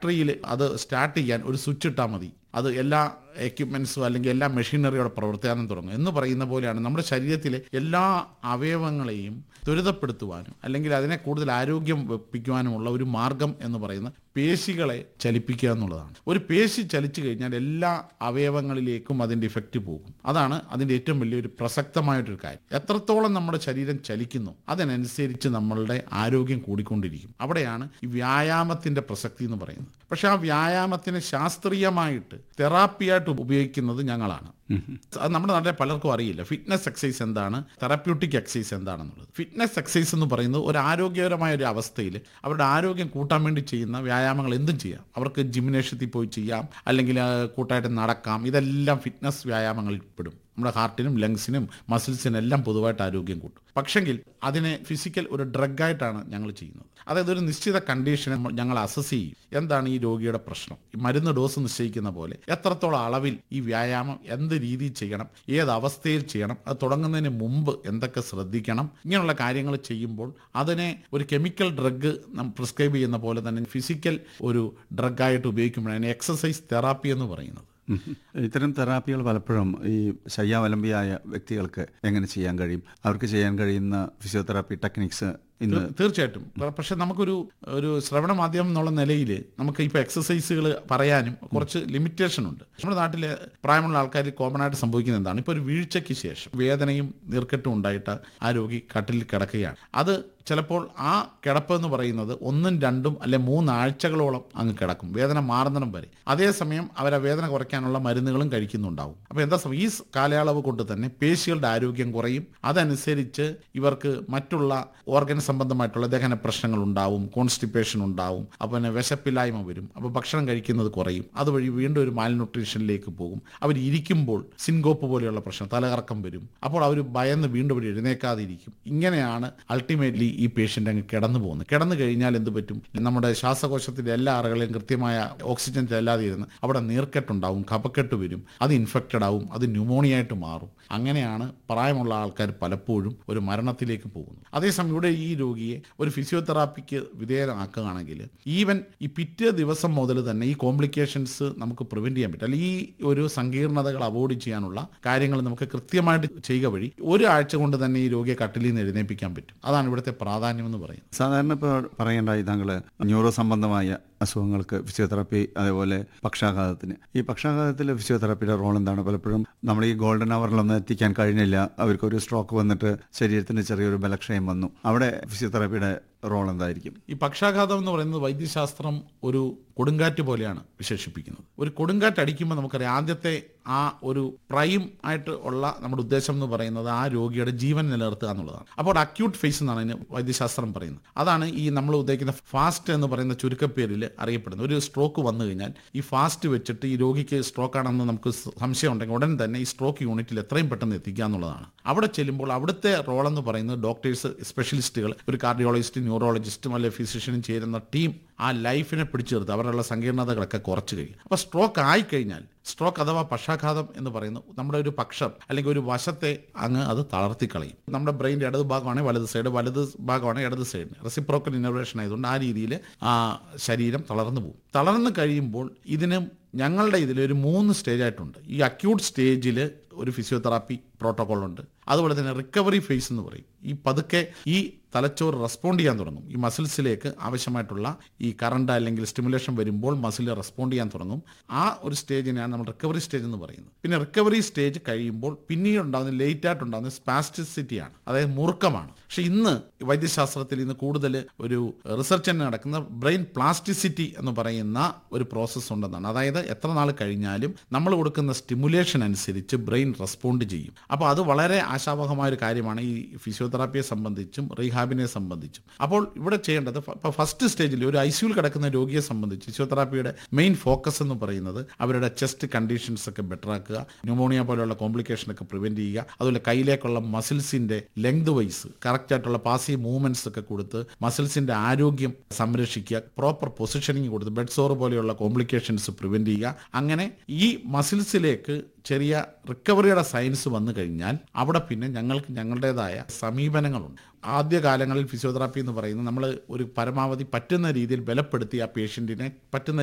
ഫാക്ടറിയിൽ അത് സ്റ്റാർട്ട് ചെയ്യാൻ ഒരു സ്വിച്ച് ഇട്ടാൽ മതി അത് എല്ലാ എക്യുപ്മെൻസും അല്ലെങ്കിൽ എല്ലാ മെഷീനറിയോടെ പ്രവർത്തിക്കാനും തുടങ്ങും എന്ന് പറയുന്ന പോലെയാണ് നമ്മുടെ ശരീരത്തിലെ എല്ലാ അവയവങ്ങളെയും ത്വരിതപ്പെടുത്തുവാനും അല്ലെങ്കിൽ അതിനെ കൂടുതൽ ആരോഗ്യം വെപ്പിക്കുവാനുമുള്ള ഒരു മാർഗം എന്ന് പറയുന്നത് പേശികളെ ചലിപ്പിക്കുക എന്നുള്ളതാണ് ഒരു പേശി ചലിച്ചു കഴിഞ്ഞാൽ എല്ലാ അവയവങ്ങളിലേക്കും അതിൻ്റെ ഇഫക്റ്റ് പോകും അതാണ് അതിൻ്റെ ഏറ്റവും വലിയൊരു പ്രസക്തമായിട്ടൊരു കാര്യം എത്രത്തോളം നമ്മുടെ ശരീരം ചലിക്കുന്നു അതിനനുസരിച്ച് നമ്മളുടെ ആരോഗ്യം കൂടിക്കൊണ്ടിരിക്കും അവിടെയാണ് ഈ വ്യായാമത്തിൻ്റെ പ്രസക്തി എന്ന് പറയുന്നത് പക്ഷെ ആ വ്യായാമത്തിനെ ശാസ്ത്രീയമായിട്ട് തെറാപ്പിയായിട്ട് ഉപയോഗിക്കുന്നത് ഞങ്ങളാണ് അത് നമ്മുടെ നാട്ടിലെ പലർക്കും അറിയില്ല ഫിറ്റ്നസ് എക്സസൈസ് എന്താണ് തെറാപ്യൂട്ടിക് എക്സസൈസ് എന്താണെന്നുള്ളത് ഫിറ്റ്നസ് എക്സസൈസ് എന്ന് പറയുന്നത് ഒരു ആരോഗ്യകരമായ ഒരു അവസ്ഥയിൽ അവരുടെ ആരോഗ്യം കൂട്ടാൻ വേണ്ടി ചെയ്യുന്ന വ്യായാമങ്ങൾ എന്തും ചെയ്യാം അവർക്ക് ജിംനേഷ്യത്തിൽ പോയി ചെയ്യാം അല്ലെങ്കിൽ ആ, കൂട്ടായിട്ട് നടക്കാം ഇതെല്ലാം ഫിറ്റ്നസ് വ്യായാമങ്ങളിൽ പെടും നമ്മുടെ ഹാർട്ടിനും ലങ്സിനും മസിൽസിനും എല്ലാം പൊതുവായിട്ട് ആരോഗ്യം കൂട്ടും പക്ഷെങ്കിൽ അതിനെ ഫിസിക്കൽ ഒരു ഡ്രഗായിട്ടാണ് ഞങ്ങൾ ചെയ്യുന്നത് അതായത് ഒരു നിശ്ചിത കണ്ടീഷനെ ഞങ്ങൾ അസസ് ചെയ്യും എന്താണ് ഈ രോഗിയുടെ പ്രശ്നം ഈ മരുന്ന് ഡോസ് നിശ്ചയിക്കുന്ന പോലെ എത്രത്തോളം അളവിൽ ഈ വ്യായാമം എന്ത് രീതിയിൽ ചെയ്യണം ഏത് അവസ്ഥയിൽ ചെയ്യണം അത് തുടങ്ങുന്നതിന് മുമ്പ് എന്തൊക്കെ ശ്രദ്ധിക്കണം ഇങ്ങനെയുള്ള കാര്യങ്ങൾ ചെയ്യുമ്പോൾ അതിനെ ഒരു കെമിക്കൽ ഡ്രഗ് പ്രിസ്ക്രൈബ് ചെയ്യുന്ന പോലെ തന്നെ ഫിസിക്കൽ ഒരു ഡ്രഗായിട്ട് ഉപയോഗിക്കുമ്പോഴാണ് എക്സസൈസ് തെറാപ്പി എന്ന് പറയുന്നത് ഉം. ഇത്തരം തെറാപ്പികൾ പലപ്പോഴും ഈ ശയ്യാവലംബിയായ വ്യക്തികൾക്ക് എങ്ങനെ ചെയ്യാൻ കഴിയും അവർക്ക് ചെയ്യാൻ കഴിയുന്ന ഫിസിയോതെറാപ്പി ടെക്നിക്സ് ഇന്ന് തീർ- തീർച്ചയായിട്ടും പ- പക്ഷെ നമുക്കൊരു ഒരു ശ്രവണ മാധ്യമം എന്നുള്ള നിലയിൽ നമുക്ക് ഇപ്പോൾ എക്സസൈസുകൾ പറയാനും കുറച്ച് ലിമിറ്റേഷൻ ഉണ്ട് നമ്മുടെ നാട്ടിലെ പ്രായമുള്ള ആൾക്കാർ കോമൺ ആയിട്ട് സംഭവിക്കുന്നത് എന്താണ് ഇപ്പോൾ ഒരു വീഴ്ചയ്ക്ക് ശേഷം വേദനയും നീർക്കെട്ടും ഉണ്ടായിട്ട് ആ രോഗി കട്ടിലിൽ കിടക്കുകയാണ് അത് ചിലപ്പോൾ ആ കിടപ്പ് എന്ന് പറയുന്നത് ഒന്നും രണ്ടും അല്ലെ മൂന്നാഴ്ചകളോളം അങ്ങ് കിടക്കും വേദന മാറുന്നിടം വരെ അതേസമയം അവർ ആ വേദന കുറയ്ക്കാനുള്ള മരുന്നുകളും കഴിക്കുന്നുണ്ടാവും അപ്പോൾ എന്താ സംഭവം? ഈ സ് കാലയളവ് കൊണ്ട് തന്നെ പേശികളുടെ ആരോഗ്യം കുറയും അതനുസരിച്ച് ഇവർക്ക് മറ്റുള്ള ഓർഗൻ സംബന്ധമായിട്ടുള്ള ദഹന പ്രശ്നങ്ങൾ ഉണ്ടാവും കോൺസ്റ്റിപ്പേഷൻ ഉണ്ടാവും അപ്പോൾ പിന്നെ വിശപ്പില്ലായ്മ വരും അപ്പോൾ ഭക്ഷണം കഴിക്കുന്നത് കുറയും അതുവഴി വീണ്ടും ഒരു മാൽന്യൂട്രീഷനിലേക്ക് പോകും അവർ ഇരിക്കുമ്പോൾ സിൻകോപ്പ് പോലെയുള്ള പ്രശ്നം തലകറക്കം വരും അപ്പോൾ അവർ ഭയന്ന് വീണ്ടും അവർ എഴുന്നേക്കാതിരിക്കും ഇങ്ങനെയാണ് അൾട്ടിമേറ്റ്ലി ഈ പേഷ്യൻ്റ് അങ്ങ് കിടന്നു പോകുന്നത് കിടന്നു കഴിഞ്ഞാൽ എന്ത് പറ്റും നമ്മുടെ ശ്വാസകോശത്തിൻ്റെ എല്ലാ അറകളെയും കൃത്യമായ ഓക്സിജൻ ചെല്ലാതെ ഇരുന്ന് അവിടെ നീർക്കെട്ടുണ്ടാവും കഫക്കെട്ട് വരും അത് ഇൻഫെക്റ്റഡ് ആവും അത് ന്യൂമോണിയ ആയിട്ട് മാറും അങ്ങനെയാണ് പ്രായമുള്ള ആൾക്കാർ പലപ്പോഴും ഒരു മരണത്തിലേക്ക് പോകുന്നത് അതേസമയം ഇവിടെ ഈ രോഗിയെ ഒരു ഫിസിയോതെറാപ്പിക്ക് വിധേയനാക്കുകയാണെങ്കിൽ ഈവൻ ഈ പിറ്റേ ദിവസം മുതൽ തന്നെ ഈ കോംപ്ലിക്കേഷൻസ് നമുക്ക് പ്രിവെന്റ് ചെയ്യാൻ പറ്റും അല്ലെങ്കിൽ ഈ ഒരു സങ്കീർണതകൾ അവോയ്ഡ് ചെയ്യാനുള്ള കാര്യങ്ങൾ നമുക്ക് കൃത്യമായിട്ട് ചെയ്യുക വഴി ഒരാഴ്ച കൊണ്ട് തന്നെ ഈ രോഗിയെ കട്ടിലിൽ നിന്ന് എഴുന്നേൽപ്പിക്കാൻ പറ്റും അതാണ് ഇവിടുത്തെ പ്രാധാന്യം എന്ന് പറയുന്നത് സാധാരണ ഇപ്പോൾ പറയേണ്ടായി താങ്കൾ ന്യൂറോ സംബന്ധമായ അസുഖങ്ങൾക്ക് ഫിസിയോതെറാപ്പി അതേപോലെ പക്ഷാഘാതത്തിന് ഈ പക്ഷാഘാതത്തിൽ ഫിസിയോതെറാപ്പിയുടെ റോൾ എന്താണ് പലപ്പോഴും നമ്മൾ ഈ ഗോൾഡൻ അവറിലൊന്നും എത്തിക്കാൻ കഴിഞ്ഞില്ല അവർക്കൊരു സ്ട്രോക്ക് വന്നിട്ട് ശരീരത്തിന് ചെറിയൊരു ബലക്ഷയം വന്നു അവിടെ ഫിസിയോതെറാപ്പിയുടെ റോൾ എന്തായിരിക്കും ഈ പക്ഷാഘാതം എന്ന് പറയുന്നത് വൈദ്യശാസ്ത്രം ഒരു കൊടുങ്കാറ്റ് പോലെയാണ് വിശേഷിപ്പിക്കുന്നത് ഒരു കൊടുങ്കാറ്റ് അടിക്കുമ്പോൾ നമുക്കറിയാം ആദ്യത്തെ ആ ഒരു പ്രൈം ആയിട്ട് ഉള്ള നമ്മുടെ ഉദ്ദേശം എന്ന് പറയുന്നത് ആ രോഗിയുടെ ജീവൻ നിലനിർത്തുക എന്നുള്ളതാണ് അപ്പോൾ അക്യൂട്ട് ഫേസ് എന്നാണ് അതിന് വൈദ്യശാസ്ത്രം പറയുന്നത് അതാണ് ഈ നമ്മൾ ഉദ്ദേശിക്കുന്ന ഫാസ്റ്റ് എന്ന് പറയുന്ന ചുരുക്കപ്പേരിൽ അറിയപ്പെടുന്നത് ഒരു സ്ട്രോക്ക് വന്നു കഴിഞ്ഞാൽ ഈ ഫാസ്റ്റ് വെച്ചിട്ട് ഈ രോഗിക്ക് സ്ട്രോക്ക് ആണെന്ന് നമുക്ക് സംശയം ഉണ്ടെങ്കിൽ ഉടൻ തന്നെ ഈ സ്ട്രോക്ക് യൂണിറ്റിൽ എത്രയും പെട്ടെന്ന് എത്തിക്കുക എന്നുള്ളതാണ് അവിടെ ചെല്ലുമ്പോൾ അവിടുത്തെ റോൾ എന്ന് പറയുന്നത് ഡോക്ടേഴ്സ് സ്പെഷ്യലിസ്റ്റുകൾ ഒരു കാർഡിയോളജിസ്റ്റ് ന്യൂറോളജിസ്റ്റും അല്ലെങ്കിൽ ഫിസിഷ്യനും ചേരുന്ന ടീം ആ ലൈഫിനെ പിടിച്ചു നിർത്തി അവരുടെ സങ്കീർണതകളൊക്കെ കുറച്ച് കഴിയും അപ്പോൾ സ്ട്രോക്ക് ആയിക്കഴിഞ്ഞാൽ സ്ട്രോക്ക് അഥവാ പക്ഷാഘാതം എന്ന് പറയുന്നത് നമ്മുടെ ഒരു പക്ഷം അല്ലെങ്കിൽ ഒരു വശത്തെ അങ്ങ് അത് തളർത്തി കളയും നമ്മുടെ ബ്രെയിൻ്റെ ഇടത് ഭാഗമാണെങ്കിൽ വലത് സൈഡ് വലത് ഭാഗമാണെങ്കിൽ ഇടത് സൈഡ് റെസിപ്രോക്കൽ ഇന്നോവേഷൻ ആയതുകൊണ്ട് ആ രീതിയിൽ ആ ശരീരം തളർന്നു പോകും തളർന്നു കഴിയുമ്പോൾ ഇതിന് ഞങ്ങളുടെ ഇതിൽ ഒരു മൂന്ന് സ്റ്റേജ് ആയിട്ടുണ്ട് ഈ അക്യൂട്ട് സ്റ്റേജിൽ ഒരു ഫിസിയോതെറാപ്പി പ്രോട്ടോകോൾ ഉണ്ട് അതുപോലെ തന്നെ റിക്കവറി ഫേസ് എന്ന് പറയും ഈ പതുക്കെ ഈ തലച്ചോറ് റെസ്പോണ്ട് ചെയ്യാൻ തുടങ്ങും ഈ മസിൽസിലേക്ക് ആവശ്യമായിട്ടുള്ള ഈ കറണ്ട് അല്ലെങ്കിൽ സ്റ്റിമുലേഷൻ വരുമ്പോൾ മസിൽ റെസ്പോണ്ട് ചെയ്യാൻ തുടങ്ങും ആ ഒരു സ്റ്റേജിനെയാണ് നമ്മൾ റിക്കവറി സ്റ്റേജ് എന്ന് പറയുന്നത് പിന്നെ റിക്കവറി സ്റ്റേജ് കഴിയുമ്പോൾ പിന്നീട് ഉണ്ടാകുന്ന ലേറ്റ് ആയിട്ട് ഉണ്ടാകുന്ന സ്പാസ്റ്റിസിറ്റിയാണ് അതായത് മുറുക്കമാണ് പക്ഷെ ഇന്ന് വൈദ്യശാസ്ത്രത്തിൽ ഇന്ന് കൂടുതൽ ഒരു റിസർച്ച് തന്നെ നടക്കുന്ന ബ്രെയിൻ പ്ലാസ്റ്റിസിറ്റി എന്ന് പറയുന്ന ഒരു പ്രോസസ്സ് ഉണ്ടെന്നാണ് അതായത് എത്ര നാൾ കഴിഞ്ഞാലും നമ്മൾ കൊടുക്കുന്ന സ്റ്റിമുലേഷൻ അനുസരിച്ച് ബ്രെയിൻ റെസ്പോണ്ട് ചെയ്യും അപ്പോൾ അത് വളരെ ആശാവഹമായ ഒരു കാര്യമാണ് ഈ ഫിസിയോതെറാപ്പിയെ സംബന്ധിച്ചും റീഹാബിനെ സംബന്ധിച്ചും അപ്പോൾ ഇവിടെ ചെയ്യേണ്ടത് ഇപ്പോൾ ഫസ്റ്റ് സ്റ്റേജിൽ ഒരു ഐ സിയുൽ കിടക്കുന്ന രോഗിയെ സംബന്ധിച്ച് ഫിസിയോതെറാപ്പിയുടെ മെയിൻ ഫോക്കസ് എന്ന് പറയുന്നത് അവരുടെ ചെസ്റ്റ് കണ്ടീഷൻസ് ഒക്കെ ബെറ്റർ ആക്കുക ന്യൂമോണിയ പോലെയുള്ള കോംപ്ലിക്കേഷൻ ഒക്കെ പ്രിവെന്റ് ചെയ്യുക അതുപോലെ കയ്യിലേക്കുള്ള മസിൽസിന്റെ ലെങ്ത് വൈസ് കറക്റ്റ് ആയിട്ടുള്ള പാസീവ് മൂവ്മെന്റ്സ് ഒക്കെ കൊടുത്ത് മസിൽസിന്റെ ആരോഗ്യം സംരക്ഷിക്കുക പ്രോപ്പർ പൊസിഷനിങ് കൊടുത്ത് ബെഡ് സോർ പോലെയുള്ള കോംപ്ലിക്കേഷൻസ് പ്രിവെന്റ് ചെയ്യുക അങ്ങനെ ഈ മസിൽസിലേക്ക് ചെറിയ റിക്കവറിയുടെ സയൻസ് വന്നു കഴിഞ്ഞാൽ അവിടെ പിന്നെ ഞങ്ങൾക്ക് ഞങ്ങളുടേതായ സമീപനങ്ങളുണ്ട് ആദ്യ കാലങ്ങളിൽ ഫിസിയോതെറാപ്പി എന്ന് പറയുന്നത് നമ്മൾ ഒരു പരമാവധി പറ്റുന്ന രീതിയിൽ ബലപ്പെടുത്തി ആ പേഷ്യൻറ്റിനെ പറ്റുന്ന